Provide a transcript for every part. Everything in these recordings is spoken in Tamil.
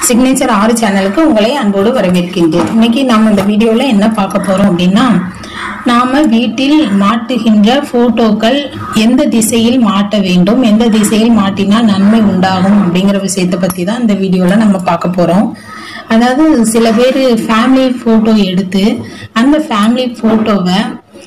சிக்னேச்சர் ஆறு சேனலுக்கு உங்களை அன்போடு வரவேற்கின்றேன் இன்னைக்கு நம்ம இந்த வீடியோல என்ன பார்க்க போறோம் அப்படின்னா நாம வீட்டில் மாட்டுகின்ற போட்டோக்கள் எந்த திசையில் மாட்ட வேண்டும் எந்த திசையில் மாட்டினால் நன்மை உண்டாகும் அப்படிங்கிற விஷயத்தை பத்தி தான் இந்த வீடியோல நம்ம பார்க்க போறோம் அதாவது சில பேர் ஃபேமிலி போட்டோ எடுத்து அந்த ஃபேமிலி போட்டோவை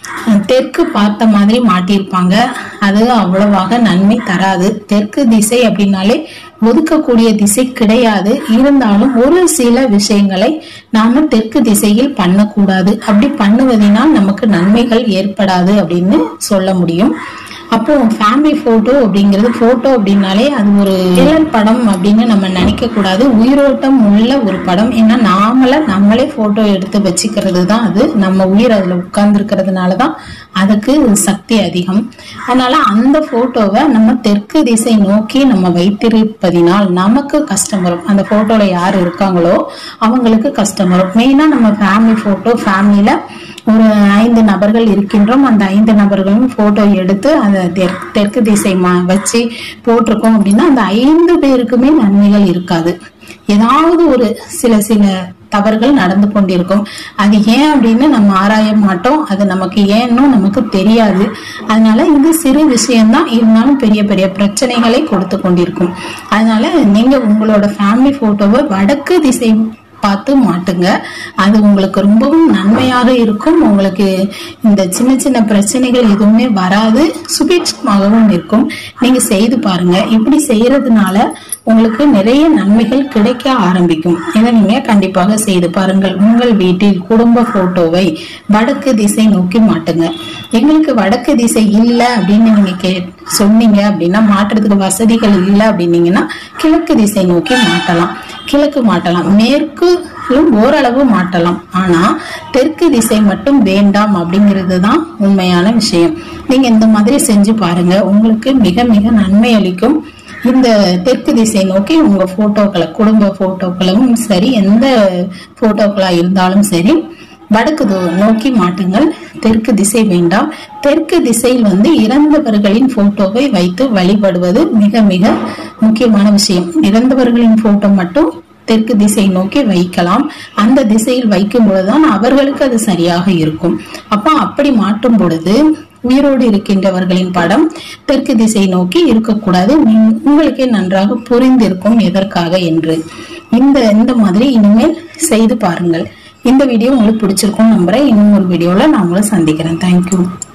தெற்கு பார்த்த மாதிரி மாட்டியிருப்பாங்க அது அவ்வளவாக நன்மை தராது தெற்கு திசை அப்படின்னாலே ஒதுக்கக்கூடிய திசை கிடையாது இருந்தாலும் ஒரு சில விஷயங்களை நாம தெற்கு திசையில் பண்ணக்கூடாது அப்படி பண்ணுவதனால் நமக்கு நன்மைகள் ஏற்படாது அப்படின்னு சொல்ல முடியும் அப்போ ஃபேமிலி போட்டோ அப்படிங்கிறது போட்டோ அப்படின்னாலே அது ஒரு நிழல் படம் அப்படின்னு நம்ம நினைக்க கூடாது உயிரோட்டம் உள்ள ஒரு படம் ஏன்னா நாமள நம்மளே போட்டோ எடுத்து வச்சுக்கிறது தான் அது நம்ம உயிர் அதுல உட்கார்ந்து இருக்கிறதுனால தான் அதுக்கு சக்தி அதிகம் அதனால அந்த போட்டோவை நம்ம தெற்கு திசை நோக்கி நம்ம வைத்திருப்பதினால் நமக்கு கஷ்டம் வரும் அந்த போட்டோல யார் இருக்காங்களோ அவங்களுக்கு கஷ்டம் வரும் மெயினா நம்ம ஃபேமிலி போட்டோ ஃபேமிலியில ஒரு ஐந்து நபர்கள் இருக்கின்றோம் அந்த ஐந்து நபர்களும் போட்டோ எடுத்து அதை தெற்கு தெற்கு திசை மா- வச்சு போட்டிருக்கோம் அப்படின்னா அந்த ஐந்து பேருக்குமே நன்மைகள் இருக்காது ஏதாவது ஒரு சில சில தவறுகள் நடந்து கொண்டிருக்கும் அது ஏன் அப்படின்னு நம்ம ஆராய மாட்டோம் அது நமக்கு ஏன்னு நமக்கு தெரியாது அதனால இது சிறு விஷயம்தான் இருந்தாலும் பெரிய பெரிய பிரச்சனைகளை கொடுத்து கொண்டிருக்கும் அதனால நீங்க உங்களோட ஃபேமிலி போட்டோவை வடக்கு திசை பார்த்து மாட்டுங்க அது உங்களுக்கு ரொம்பவும் நன்மையாக இருக்கும் உங்களுக்கு இந்த சின்ன சின்ன பிரச்சனைகள் எதுவுமே வராது சுபீட்சமாகவும் இருக்கும் நீங்க செய்து பாருங்க இப்படி செய்யறதுனால உங்களுக்கு நிறைய நன்மைகள் கிடைக்க ஆரம்பிக்கும் இதை நீங்க கண்டிப்பாக செய்து பாருங்கள் உங்கள் வீட்டில் குடும்ப போட்டோவை வடக்கு திசை நோக்கி மாட்டுங்க எங்களுக்கு வடக்கு திசை இல்லை அப்படின்னு நீங்க கே சொன்னீங்க அப்படின்னா மாற்றுறதுக்கு வசதிகள் இல்லை அப்படின்னீங்கன்னா கிழக்கு திசை நோக்கி மாட்டலாம் கிழக்கு மாட்டலாம் மேற்குலும் ஓரளவு மாட்டலாம் ஆனா தெற்கு திசை மட்டும் வேண்டாம் அப்படிங்கிறது தான் உண்மையான விஷயம் நீங்க இந்த மாதிரி செஞ்சு பாருங்க உங்களுக்கு மிக மிக நன்மை அளிக்கும் இந்த தெற்கு திசை நோக்கி உங்க போட்டோக்களை குடும்ப போட்டோக்களும் சரி எந்த போட்டோக்களா இருந்தாலும் சரி வடக்கு தோ- நோக்கி மாட்டுங்கள் தெற்கு திசை வேண்டாம் தெற்கு திசையில் வந்து இறந்தவர்களின் போட்டோவை வைத்து வழிபடுவது மிக மிக முக்கியமான விஷயம் இறந்தவர்களின் போட்டோ மட்டும் தெற்கு திசை நோக்கி வைக்கலாம் அந்த திசையில் வைக்கும் பொழுதுதான் அவர்களுக்கு அது சரியாக இருக்கும் அப்ப அப்படி மாட்டும் பொழுது உயிரோடு இருக்கின்றவர்களின் படம் தெற்கு திசை நோக்கி இருக்கக்கூடாது நீ- உங்களுக்கே நன்றாக புரிந்திருக்கும் எதற்காக என்று இந்த இந்த மாதிரி இனிமேல் செய்து பாருங்கள் இந்த வீடியோ உங்களுக்கு பிடிச்சிருக்கும் நம்புறேன் இன்னும் ஒரு வீடியோல நான் உங்களை சந்திக்கிறேன் தேங்க்யூ